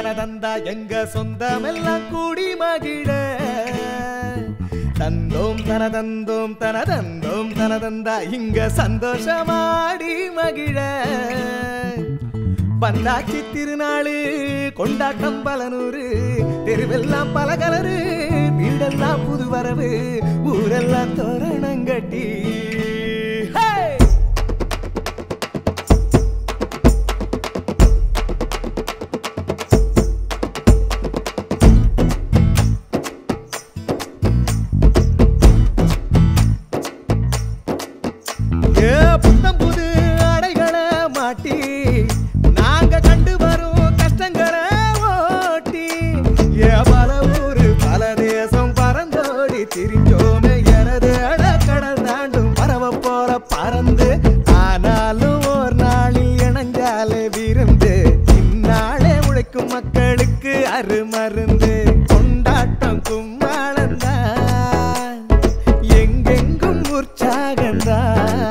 தனதந்தா எங்க சொந்தமெல்லாம் கூடி மகிழ தந்தோம் தனதந்தோம் தனதந்தோம் தனதந்தா இங்க சந்தோஷமாடி மகிழ பந்தாச்சி திருநாளு கொண்டாட்டம் பலனூரு தெருவெல்லாம் பல கலரு வீடெல்லாம் புது வரவு ஊரெல்லாம் தோரணங்கட்டி Hey! ஏ புத்தம் புது அடைகளை மாட்டி நாங்க கண்டு வரும் கஷ்டங்களை ஓட்டி ஏ பல ஊரு பல தேசம் பறந்தோடி திரிஞ்சோமே எனது அடக்கடல் தாண்டும் பறவை போல பறந்து ஆனாலும் ஒரு நாளில் இணைஞ்சாலே விருந்து இந்நாளே உழைக்கும் மக்களுக்கு அருமருந்து கொண்டாட்டம் கும்மாளந்தான் எங்கெங்கும் உற்சாகந்தான்